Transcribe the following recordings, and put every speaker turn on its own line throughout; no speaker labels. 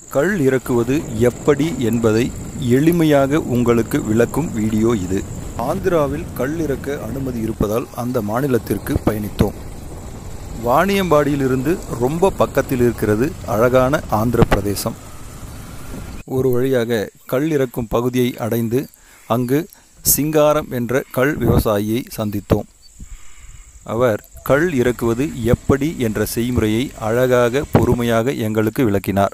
கள் இறக்குவது எப்படி என்பதை எளிமையாக உங்களுக்கு விளக்கும் வீடியோ இது ஆந்திராவில் கள் இறக்க அனுமதி இருப்பதால் அந்த மாநிலத்திற்கு பயணித்தோம் வாணியம்பாடியிலிருந்து ரொம்ப பக்கத்தில் இருக்கிறது அழகான ஆந்திர பிரதேசம் ஒரு வழியாக கள் இறக்கும் பகுதியை அடைந்து அங்கு சிங்காரம் என்ற கள் விவசாயியை சந்தித்தோம் அவர் கள் இறக்குவது எப்படி என்ற செய்முறையை அழகாக பொறுமையாக எங்களுக்கு விளக்கினார்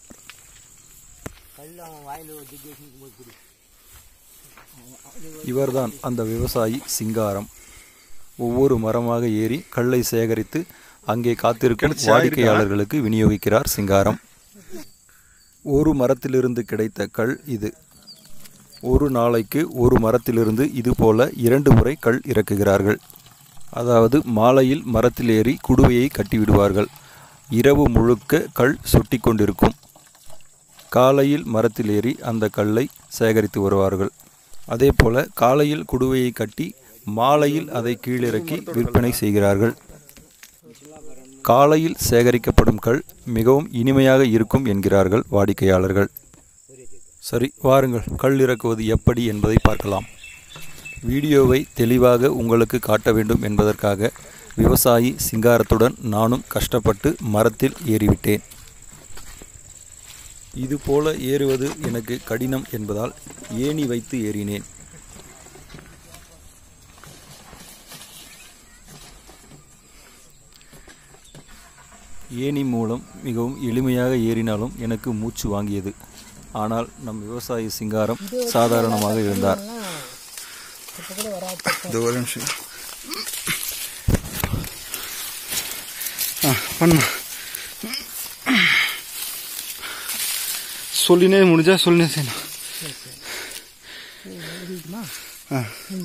இவர்தான் அந்த விவசாயி சிங்காரம் ஒவ்வொரு மரமாக ஏறி கல்லை சேகரித்து அங்கே காத்திருக்கும் வாடிக்கையாளர்களுக்கு விநியோகிக்கிறார் சிங்காரம் ஒரு மரத்திலிருந்து கிடைத்த கல் இது ஒரு நாளைக்கு ஒரு மரத்திலிருந்து இது போல இரண்டு முறை கல் இறக்குகிறார்கள் அதாவது மாலையில் மரத்தில் ஏறி குடுவையை கட்டிவிடுவார்கள் இரவு முழுக்க கல் சொட்டி கொண்டிருக்கும் காலையில் மரத்தில் ஏறி அந்த கல்லை சேகரித்து வருவார்கள் அதே போல காலையில் குடுவையை கட்டி மாலையில் அதை கீழிறக்கி விற்பனை செய்கிறார்கள் காலையில் சேகரிக்கப்படும் கல் மிகவும் இனிமையாக இருக்கும் என்கிறார்கள் வாடிக்கையாளர்கள் சரி வாருங்கள் கல் இறக்குவது எப்படி என்பதை பார்க்கலாம் வீடியோவை தெளிவாக உங்களுக்கு காட்ட வேண்டும் என்பதற்காக விவசாயி சிங்காரத்துடன் நானும் கஷ்டப்பட்டு மரத்தில் ஏறிவிட்டேன் இது போல ஏறுவது எனக்கு கடினம் என்பதால் ஏணி வைத்து ஏறினேன் ஏணி மூலம் மிகவும் எளிமையாக ஏறினாலும் எனக்கு மூச்சு வாங்கியது ஆனால் நம் விவசாயி சிங்காரம் சாதாரணமாக இருந்தார்
இது ஒரு நிமிஷம் ஆ பண்ணுமா சொல்லினே முடிஞ்சா சொல்லினே செய்யணும் ஆ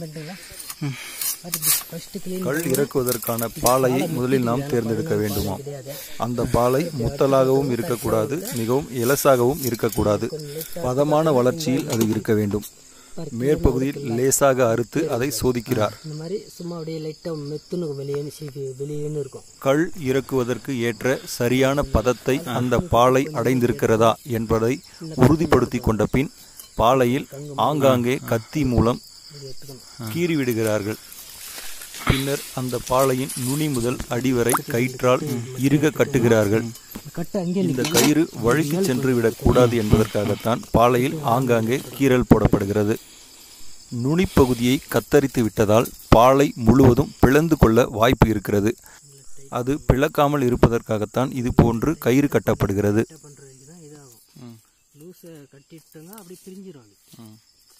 கள் இறக்குவதற்கான பாலையை முதலில் நாம் தேர்ந்தெடுக்க வேண்டுமாம் அந்த பாலை முத்தலாகவும் இருக்கக்கூடாது மிகவும் இலசாகவும் இருக்கக்கூடாது பதமான வளர்ச்சியில் அது இருக்க வேண்டும் மேற்பகுதியில் லேசாக அறுத்து அதை சோதிக்கிறார்
இந்த மாதிரி சும்மா அப்படியே லைட்டாக மெத்துன்னு வெளியேன்னு சீக்கு வெளியேன்னு இருக்கும்
கள் இறக்குவதற்கு ஏற்ற சரியான பதத்தை அந்த பாலை அடைந்திருக்கிறதா என்பதை உறுதிப்படுத்தி கொண்ட பின் பாலையில் ஆங்காங்கே கத்தி மூலம் கீறி விடுகிறார்கள் பின்னர் அந்த பாலையின் நுனி முதல் அடிவரை கயிற்றால் இறுக கட்டுகிறார்கள்
கட்டு அங்கே
இந்த கயிறு வழுக்கி சென்று விடக்கூடாது என்பதற்காகத்தான் பாலையில் ஆங்காங்கே கீறல் போடப்படுகிறது நுனிப்பகுதியை கத்தரித்து விட்டதால் பாலை முழுவதும் பிளந்து கொள்ள வாய்ப்பு இருக்கிறது அது பிளக்காமல் இருப்பதற்காகத்தான் இது போன்று கயிறு கட்டப்படுகிறது
பண்ணுறதுக்கு தான் இதாகும் லூஸை கட்டிட்டோங்க அப்படி பிரிஞ்சிடும் அது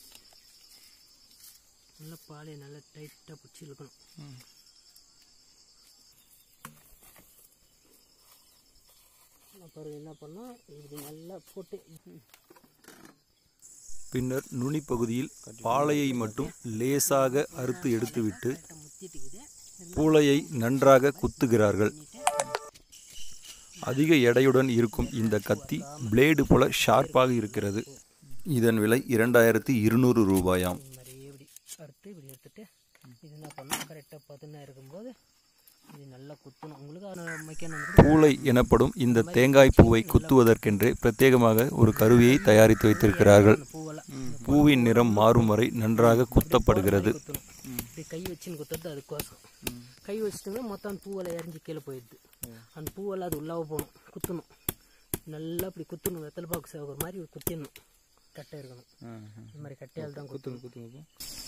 நல்லா பாலையை நல்லா டைட்டாக பிடிச்சி இழுக்கணும் அப்புறம் என்ன பண்ணோம் இப்படி நல்லா போட்டு
பின்னர் நுனிப்பகுதியில் பாலையை மட்டும் லேசாக அறுத்து எடுத்துவிட்டு
முத்திட்டுக்குது
பூளையை நன்றாக குத்துகிறார்கள் அதிக எடையுடன் இருக்கும் இந்த கத்தி பிளேடு போல ஷார்ப்பாக இருக்கிறது இதன் விலை இரண்டாயிரத்தி இருநூறு ரூபாயாம்
இந்த மாதிரி இப்படி அறுத்து இப்படி எடுத்துட்டு இது என்ன பண்ணணும் கரெக்டாக பதினா இருக்கும்போது இது நல்லா குத்தணும் உங்களுக்கு மைக்கான
பூளை எனப்படும் இந்த தேங்காய் பூவை குத்துவதற்கென்றே பிரத்யேகமாக ஒரு கருவியை தயாரித்து வைத்திருக்கிறார்கள்
பூவெல்லாம்
பூவின் நிறம் மாறும் வரை நன்றாக குத்தப்படுகிறது
குத்தணும் இப்படி கை வச்சுன்னு குத்துறது அதுக்கோசம் கை வச்சுட்டோம்னா மொத்தம் அந்த பூவெல்லாம் எரிஞ்சு கீழே போயிடுது அந்த பூவெல்லாம் அது உள்ளாக போகணும் குத்தணும் நல்லா இப்படி குத்தணும் வெத்தலை பாக்கு சேவகிற மாதிரி குத்திடணும் கட்டை இருக்கணும் இந்த மாதிரி கட்டையால் தான் குத்தணும்
குத்துங்க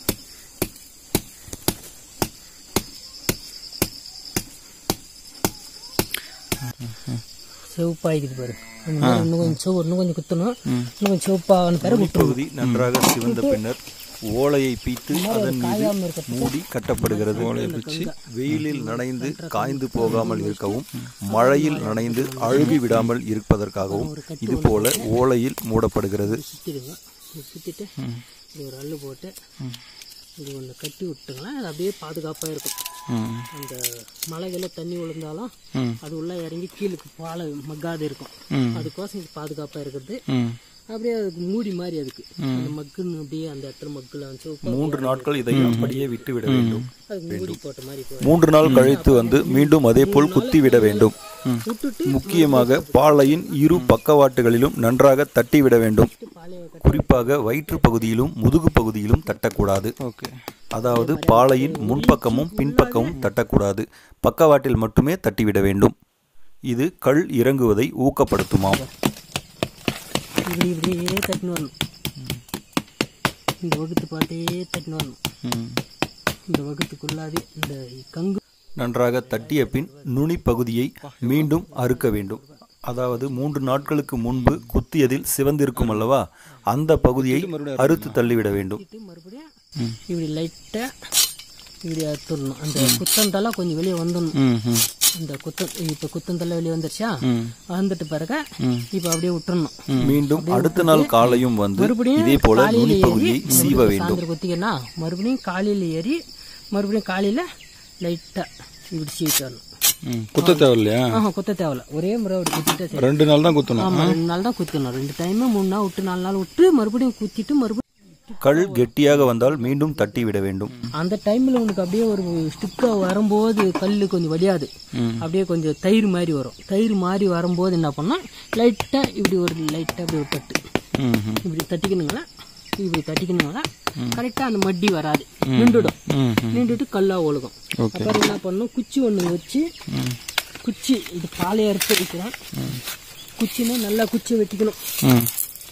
செவப்பாயிக்குது பாரு அந்த மாதிரி இன்னும் கொஞ்சம் செவ் இன்னும் கொஞ்சம் குத்தணும் இன்னும் கொஞ்சம் செவப்பான பிறகு விட்டுருணும்
பகுதி நன்றாக சிவந்த பின்னர் ஓலையை பீத்து அதன் மீது
காயாம இருக்க
மூடி கட்டப்படுகிறது வெயிலில் நனைந்து காய்ந்து போகாமல் இருக்கவும் மழையில் நனைந்து அழுகி விடாமல் இருப்பதற்காகவும் இது போல ஓலையில் மூடப்படுகிறது
சுற்றிடுங்க இது சுற்றிட்டு இது ஒரு அள்ளு போட்டு இது ஒன்று கட்டி விட்டுங்களா அது அப்படியே பாதுகாப்பாக இருக்கும் அந்த மலைகள தண்ணி விழுந்தாலும் அது உள்ள இறங்கி கீழுக்கு பாலை மக்காது இருக்கும் அதுக்கோசம் இது பாதுகாப்பாக இருக்கிறது அப்படியே அதுக்கு மூடி மாதிரி அதுக்கு அந்த மக்குன்னு அப்படியே அந்த இடத்துல மக்குல வந்து
மூன்று நாட்கள் இதை அப்படியே விட்டு விட வேண்டும்
அதுக்கு மூடி போட்ட மாதிரி போ-
மூன்று நாள் கழித்து வந்து மீண்டும் அதேபோல் குத்தி விட வேண்டும்
விட்டுட்டு
முக்கியமாக பாலையின் இரு பக்கவாட்டுகளிலும் நன்றாக தட்டி விட வேண்டும்
பாலையை கட்டி
குறிப்பாக வயிற்று பகுதியிலும் முதுகு பகுதியிலும் தட்டக்கூடாது
ஓகே
அதாவது பாலையின் முன்பக்கமும் பின்பக்கமும் தட்டக்கூடாது பக்கவாட்டில் மட்டுமே தட்டிவிட வேண்டும் இது கள் இறங்குவதை ஊக்கப்படுத்துமாம்
இப்படி இப்படியே தட்டின்னு வரணும் இந்த வகுத்து பாட்டே தட்டின்னு வரணும் இந்த வகுத்துக்குள்ளாவே இந்த கங்கு
நன்றாக தட்டிய பின் நுனி பகுதியை மீண்டும் அறுக்க வேண்டும் அதாவது மூன்று நாட்களுக்கு முன்பு குத்தியதில் சிவந்திருக்கும் அல்லவா அந்த பகுதியை அறுத்து தள்ளிவிட வேண்டும்
குத்திட்டு மறுபடியும் இப்படி லைட்டா இப்படி அறுத்துடணும் அந்த குத்தந்தலை கொஞ்சம் வெளியே வந்துடணும்
ம் ம்
அந்த குத்த இப்ப குத்தந்தலை வெளியே வந்துருச்சா வந்துட்டு பிறகு இப்ப அப்படியே விட்டுறணும்
மீண்டும் அடுத்த நாள் காலையும் வந்து
மறுபடியும்
இதே போல
காலையில
நுனி
ஏறி
பகுதியை சீவ
மறுபடியும்
வேண்டும்
சாயந்தரம் குத்திக்கன்னா மறுபடியும் காலையில ஏறி மறுபடியும் காலையில லைட்டா இப்படி சீவிட்டு வரணும்
ம் குத்த தேவையில்லையா
ஆஹா குத்த தேவையில்ல ஒரே முறை அப்படி குத்திட்டா சரி
ரெண்டு நாள் தான் குத்தணும்
ஆமா ரெண்டு நாள் தான் குத்தணும் ரெண்டு டைம் மூணு நாள் விட்டு நாலு நாள் விட்டு மறுபடியும் குத்திட்டு மறுபடியும்
கள் கெட்டியாக வந்தால் மீண்டும் தட்டி விட வேண்டும்
அந்த டைம்ல உனக்கு அப்படியே ஒரு ஸ்டிக்கா வரும்போது கல்லு கொஞ்சம் வடியாது அப்படியே கொஞ்சம் தயிர் மாதிரி வரும் தயிர் மாதிரி வரும்போது என்ன பண்ணா லைட்டா இப்படி ஒரு லைட்டா அப்படி ஒரு தட்டு
ம் ம்
இப்படி தட்டிக்கணுங்களா இப்படி தட்டிக்கணுங்களா கரெக்டா அந்த மட்டி வராது நின்றுடும்
ம்
நின்றுட்டு கல்லா ஒழுகும் அப்புறம் என்ன பண்ணணும் குச்சி ஒண்ணு வச்சு குச்சி இது பாலையை அறுத்து வைக்கிறேன் குச்சின்னா நல்லா குச்சி வெட்டிக்கணும்
ம்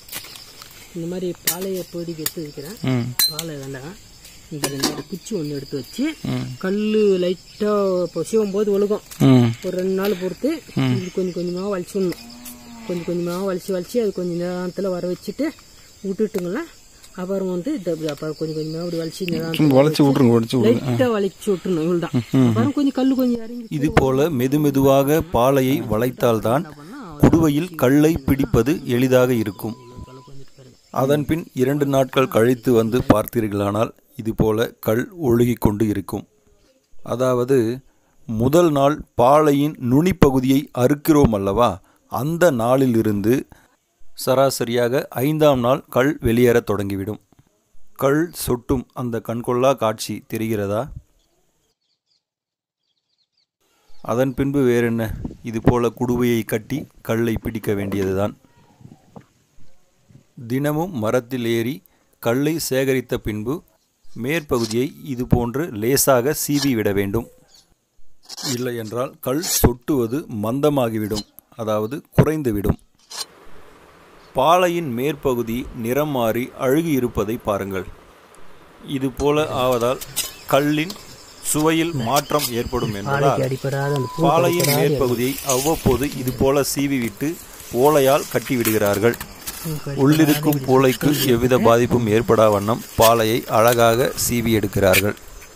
இந்த மாதிரி பாலையை பொடிக்கு எடுத்து வைக்கிறேன்
ம்
பாலை வேண்டாம் இந்த ரெண்டு மாதிரி குச்சி ஒன்று எடுத்து வச்சு கல் லைட்டாக இப்போ சிவம் போது ஒழுகும்
ம்
ஒரு ரெண்டு நாள் பொறுத்து இது கொஞ்சம் கொஞ்சமாக வலிச்சிடணும் கொஞ்சம் கொஞ்சமாக வலிச்சு வலிச்சு அது கொஞ்சம் நேரத்தில் வர வச்சுட்டு விட்டுட்டுங்களா அப்புறம் வந்து இந்த இப்படி அப்புறம் கொஞ்சம் கொஞ்சமாக அப்படி வலிச்சு
சும்மா வளைச்சு விட்ருங்க வளைச்சு விட்ருங்க
லைட்டாக வலிச்சு விட்டுணும் இவ்வளோதான் அப்புறம் கொஞ்சம் கல் கொஞ்சம் இறங்கி
இது போல மெதுமெதுவாக பாலையை வளைத்தால்தான் குடுவையில் கல்லை பிடிப்பது எளிதாக இருக்கும் அதன்பின் இரண்டு நாட்கள் கழித்து வந்து பார்த்தீர்களானால் இது போல கல் ஒழுகிக் கொண்டு இருக்கும் அதாவது முதல் நாள் பாலையின் நுனி பகுதியை அறுக்கிறோம் அல்லவா அந்த நாளிலிருந்து சராசரியாக ஐந்தாம் நாள் கல் வெளியேறத் தொடங்கிவிடும் கல் சொட்டும் அந்த கண்கொள்ளா காட்சி தெரிகிறதா அதன் பின்பு வேறென்ன இது போல குடுவையை கட்டி கல்லை பிடிக்க வேண்டியதுதான் தினமும் மரத்தில் ஏறி கல்லை சேகரித்த பின்பு மேற்பகுதியை இது போன்று லேசாக சீவி விட வேண்டும் இல்லை என்றால் கல் சொட்டுவது மந்தமாகிவிடும் அதாவது குறைந்துவிடும் பாலையின் மேற்பகுதி நிறம் மாறி அழுகி இருப்பதை பாருங்கள் இது போல ஆவதால் கல்லின் சுவையில் மாற்றம் ஏற்படும் என்பதால்
அடிப்படாத அந்த பூ
பாலையின் மேற்பகுதியை அவ்வப்போது இது போல சீவிவிட்டு ஓலையால் கட்டிவிடுகிறார்கள் உள்ளிருக்கும் பூளைக்கு எவ்வித பாதிப்பும் ஏற்படா வண்ணம் பாலையை அழகாக சீவி எடுக்கிறார்கள்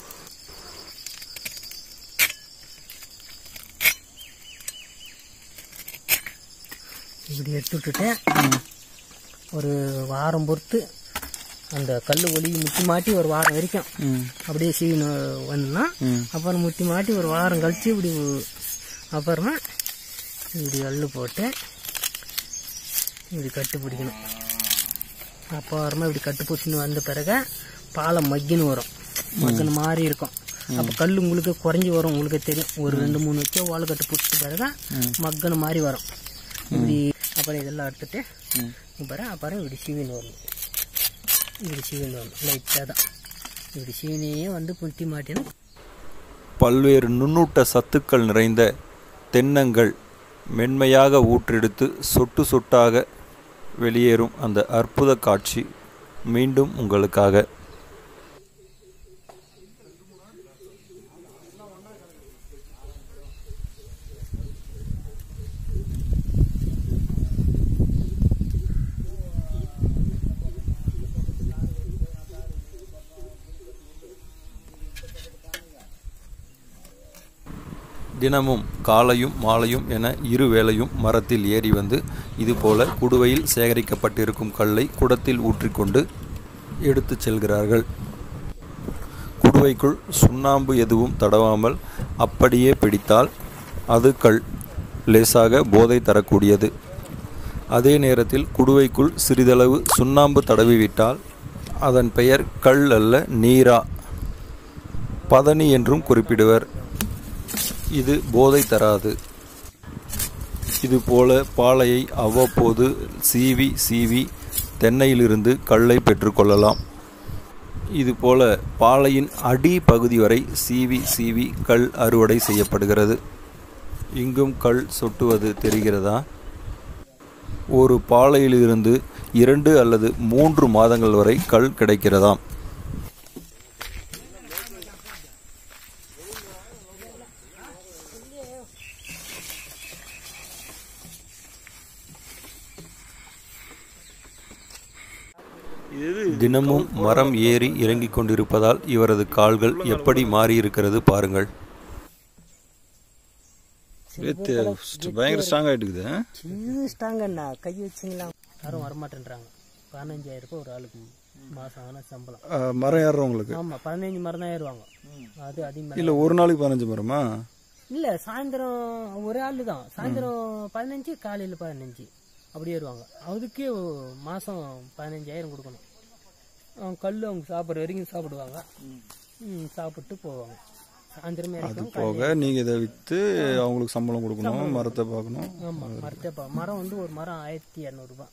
இப்படி எடுத்து விட்டுட்டேன் ஒரு வாரம் பொறுத்து அந்த கல் ஒளி முட்டி மாட்டி ஒரு வாரம் வரைக்கும் அப்படியே சீவி வந்தோம்னா அப்புறம் முட்டி மாட்டி ஒரு வாரம் கழிச்சு இப்படி அப்புறமா இப்படி கல் போட்டு இப்படி கட்டு பிடிக்கணும் அப்புறமா இப்படி கட்டு பிடிச்சின்னு வந்த பிறகு பாலை மக்கின்னு வரும் மக்கின மாதிரி இருக்கும் அப்போ கல் உங்களுக்கு குறைஞ்சி வரும் உங்களுக்கு தெரியும் ஒரு ரெண்டு மூணு வச்சா ஓலை கட்டு பிடிச்சிட்ட பிறகு மக்கன மாதிரி வரும் இப்படி அப்புறம் இதெல்லாம் எடுத்துட்டு அப்புறம் அப்புறம் இப்படி சீவின்னு வரணும் இப்படி சீவின்னு வரணும் லைட்டாக தான் இப்படி சீவினையே வந்து புட்டி மாட்டினா
பல்வேறு நுண்ணூட்ட சத்துக்கள் நிறைந்த தென்னங்கள் மென்மையாக ஊற்றெடுத்து சொட்டு சொட்டாக வெளியேறும் அந்த அற்புத காட்சி மீண்டும் உங்களுக்காக தினமும் காலையும் மாலையும் என இரு வேளையும் மரத்தில் ஏறி வந்து இதுபோல குடுவையில் சேகரிக்கப்பட்டிருக்கும் கல்லை குடத்தில் ஊற்றிக்கொண்டு எடுத்துச் செல்கிறார்கள் குடுவைக்குள் சுண்ணாம்பு எதுவும் தடவாமல் அப்படியே பிடித்தால் அது கல் லேசாக போதை தரக்கூடியது அதே நேரத்தில் குடுவைக்குள் சிறிதளவு சுண்ணாம்பு தடவிவிட்டால் அதன் பெயர் கல் அல்ல நீரா பதனி என்றும் குறிப்பிடுவர் இது போதை தராது இதுபோல பாலையை அவ்வப்போது சீவி சீவி தென்னையிலிருந்து கல்லை பெற்றுக்கொள்ளலாம் இதுபோல பாலையின் அடி பகுதி வரை சீவி சீவி கல் அறுவடை செய்யப்படுகிறது இங்கும் கல் சொட்டுவது தெரிகிறதா ஒரு பாலையிலிருந்து இரண்டு அல்லது மூன்று மாதங்கள் வரை கல் கிடைக்கிறதாம் தினமும் மரம் ஏறி இறங்கிக் கொண்டிருப்பதால் இவரது கால்கள் எப்படி மாறியிருக்கிறது பாருங்கள்
பயங்கர ஸ்ட்ராங் ஆயிட்டு இருக்குது ஆ?
சின்ன ஸ்ட்ராங்கண்ணா கை வச்சுங்களா யாரும் வரமாட்டேன்றாங்க பதினஞ்சாயிரம் ரூபாய் ஒரு ஆளுக்கு மாசம் ஆனால் சம்பளம்
ஆ, மரம் ஏறுறவங்களுக்கு
ஆமா பதினஞ்சு மரம் தான் ஏறுவாங்க அது அதிகமாக
இல்ல ஒரு நாளைக்கு பதினஞ்சு மரமா
இல்ல சாயந்தரம் ஒரே ஆளு தான் சாயந்தரம் பதினஞ்சு காலையில பதினஞ்சு அப்படி ஏறுவாங்க அதுக்கே மாசம் பதினஞ்சாயிரம் கொடுக்கணும் அவங்க கல் அவங்க சாப்பிட்ற வரைக்கும் சாப்பிடுவாங்க ம், சாப்பிட்டு போவாங்க சாயந்தரமே இறக்கும்
போக நீங்க இதை வித்து அவங்களுக்கு சம்பளம் கொடுக்கணும் மரத்தை பார்க்கணும்
ஆமா மரத்தை பா- மரம் வந்து ஒரு மரம் ஆயிரத்தி இரநூறுபா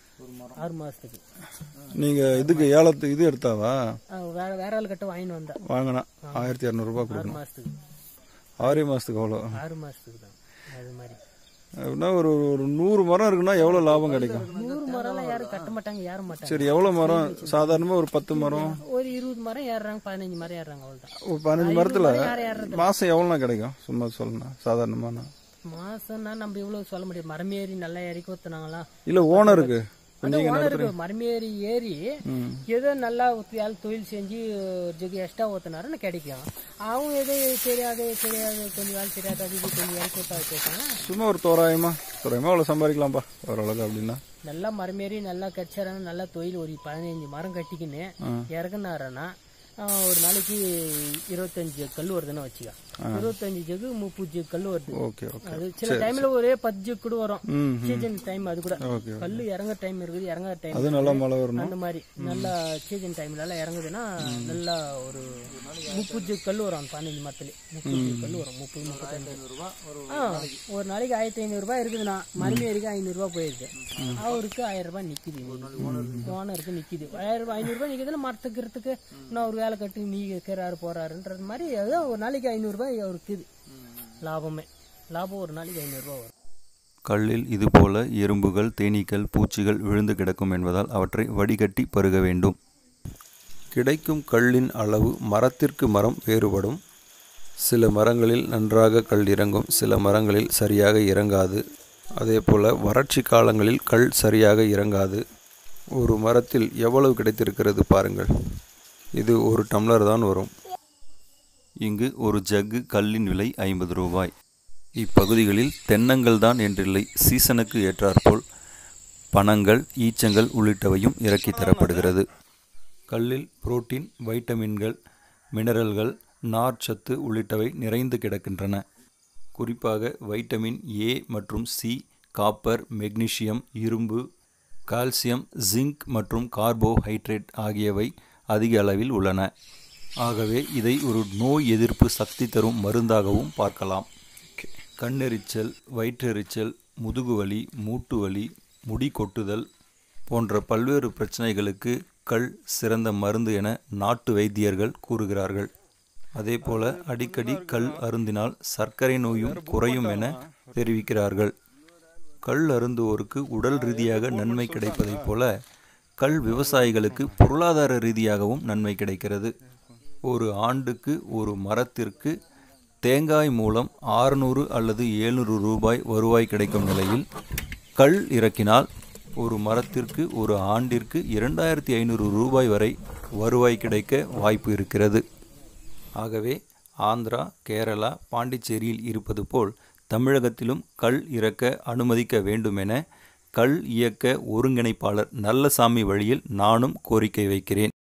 ஆறு மாசத்துக்கு
நீங்க இதுக்கு ஏலத்து இது எடுத்தாவா
ஆ, வேற வேற ஆள் கிட்ட வாங்கிட்டு வந்தா
வாங்கினா ஆயிரத்தி இரநூறுபா
ஆறு
கொடுக்கணும்
மாசத்துக்கு
ஆறே மாசத்துக்கு அவ்வளோ
ஆறு மாசத்துக்கு தான் அது மாதிரி
அப்படின்னா ஒரு ஒரு நூறு மரம் இருக்குன்னா எவ்வளவு லாபம் கிடைக்கும்
நூறு மரம்லாம் யாரும் கட்ட மாட்டாங்க ஏற மாட்டாங்க
சரி எவ்வளவு மரம் சாதாரணமா ஒரு பத்து மரம்
ஒரு இருபது மரம் ஏறுறாங்க பதினஞ்சு மரம் ஏறுறாங்க அவ்வளவுதான்
ஒரு பதினஞ்சு மரத்துல
யாரும் ஏறுறது
மாசம் எவ்வளோண்ணா கிடைக்கும் சும்மா சொல்லணும் சாதாரணமான
மாசம்னா நம்ம இவ்வளவு சொல்ல முடியும் மரம் ஏறி நல்லா இறக்கி ஊத்துனாங்களா
இல்ல ஓனருக்கு
அதான் ஓனருக்கு மரம் ஏறி ஏறி ஏதோ நல்லா வேலை தொழில் செஞ்சு ஒரு ஜெகு எக்ஸ்ட்ரா ஊத்துனாருன்னு கிடைக்கும் அவங்க ஏதோ தெரியாது தெரியாது கொஞ்சம் வேலை தெரியாது அது இது கொஞ்சம் வேலை கொடுத்தா கேட்டாங்க
சும்மா ஒரு தோராயமா தோராயமா அவ்வளவு சம்பாதிக்கலாம்ப்பா ஓரளவுக்கு அப்படின்னா
நல்லா மரம் ஏறி நல்லா கடிச்சாரான நல்லா தொழில் ஒரு பதினஞ்சு மரம் கட்டிக்கின்னு இறக்குனாரன்னா ஆஹ், ஒரு நாளைக்கு இருபத்தஞ்சு கல் வருதுன்னு வச்சுக்க இருபத்தஞ்சு ஜெகு முப்பது ஜெகு கல் வருது
ஓகே ஓகே
அது சில டைம்ல ஒரே பத்து ஜெகு கூட வரும்
ம்
சீசன் டைம் அது கூட
ஓகே
கல்லு இறங்குற டைம் இருக்குது இறங்காத டைம்
அது நல்லா மழை வரணும்
அந்த மாதிரி நல்லா சீசன் டைம்ல எல்லாம் இறங்குதுன்னா நல்லா ஒரு முப்பது கல் வரும் அந்த பதினஞ்சு மரத்துல முப்பது கல் வரும் முப்பது முப்பத்தஞ்சு ஆ, ஒரு நாளைக்கு ஆயிரத்தி ஐநூறு ரூபாய் இருக்குதுண்ணா மருமையருக்கு ஐநூறு ரூபாய் போயிருக்கு அவருக்கு ஆயிரம் ரூபாய் நிக்குது ஓனருக்கு நிக்குது ஆயிரம் ரூபாய் ஐநூறு ரூபாய் நிக்குதுன்னா மரத்துக்கிறதுக்கு இன்னும் ஒரு வேலை கட்டி நீ இருக்கிறாரு போறாருன்றது மாதிரி அதுதான் ஒரு நாளைக்கு ஐநூறு ரூபாய் அவருக்கு இது லாபமே லாபம் ஒரு நாளைக்கு ஐநூறு ரூபாய் வரும்
கல்லில் இதுபோல எறும்புகள் தேனீக்கள் பூச்சிகள் விழுந்து கிடக்கும் என்பதால் அவற்றை வடிகட்டி பருக வேண்டும் கிடைக்கும் கல்லின் அளவு மரத்திற்கு மரம் வேறுபடும் சில மரங்களில் நன்றாக கல் இறங்கும் சில மரங்களில் சரியாக இறங்காது அதேபோல வறட்சி காலங்களில் கல் சரியாக இறங்காது ஒரு மரத்தில் எவ்வளவு கிடைத்திருக்கிறது பாருங்கள் இது ஒரு டம்ளர் தான் வரும் இங்கு ஒரு ஜக்கு கல்லின் விலை ஐம்பது ரூபாய் இப்பகுதிகளில் தென்னங்கள் தான் என்றில்லை சீசனுக்கு ஏற்றாற்போல் பனங்கள் ஈச்சங்கள் உள்ளிட்டவையும் இறக்கி தரப்படுகிறது கல்லில் புரோட்டீன் வைட்டமின்கள் மினரல்கள் நார்ச்சத்து உள்ளிட்டவை நிறைந்து கிடக்கின்றன குறிப்பாக வைட்டமின் ஏ மற்றும் சி காப்பர் மெக்னீசியம் இரும்பு கால்சியம் ஜிங்க் மற்றும் கார்போஹைட்ரேட் ஆகியவை அதிக அளவில் உள்ளன ஆகவே இதை ஒரு நோய் எதிர்ப்பு சக்தி தரும் மருந்தாகவும் பார்க்கலாம் கண்ணெரிச்சல் வயிற்றெரிச்சல் முதுகுவலி மூட்டுவலி முடி கொட்டுதல் போன்ற பல்வேறு பிரச்சனைகளுக்கு கல் சிறந்த மருந்து என நாட்டு வைத்தியர்கள் கூறுகிறார்கள் அதேபோல அடிக்கடி கல் அருந்தினால் சர்க்கரை நோயும் குறையும் என தெரிவிக்கிறார்கள் கல் அருந்துவோருக்கு உடல் ரீதியாக நன்மை கிடைப்பதைப் போல கல் விவசாயிகளுக்கு பொருளாதார ரீதியாகவும் நன்மை கிடைக்கிறது ஒரு ஆண்டுக்கு ஒரு மரத்திற்கு தேங்காய் மூலம் ஆறுநூறு அல்லது ஏழ்நூறு ரூபாய் வருவாய் கிடைக்கும் நிலையில் கல் இறக்கினால் ஒரு மரத்திற்கு ஒரு ஆண்டிற்கு இரண்டாயிரத்தி ஐநூறு ரூபாய் வரை வருவாய் கிடைக்க வாய்ப்பு இருக்கிறது ஆகவே ஆந்திரா கேரளா பாண்டிச்சேரியில் இருப்பது போல் தமிழகத்திலும் கல் இறக்க அனுமதிக்க வேண்டுமென கல் இயக்க ஒருங்கிணைப்பாளர் நல்லசாமி வழியில் நானும் கோரிக்கை வைக்கிறேன்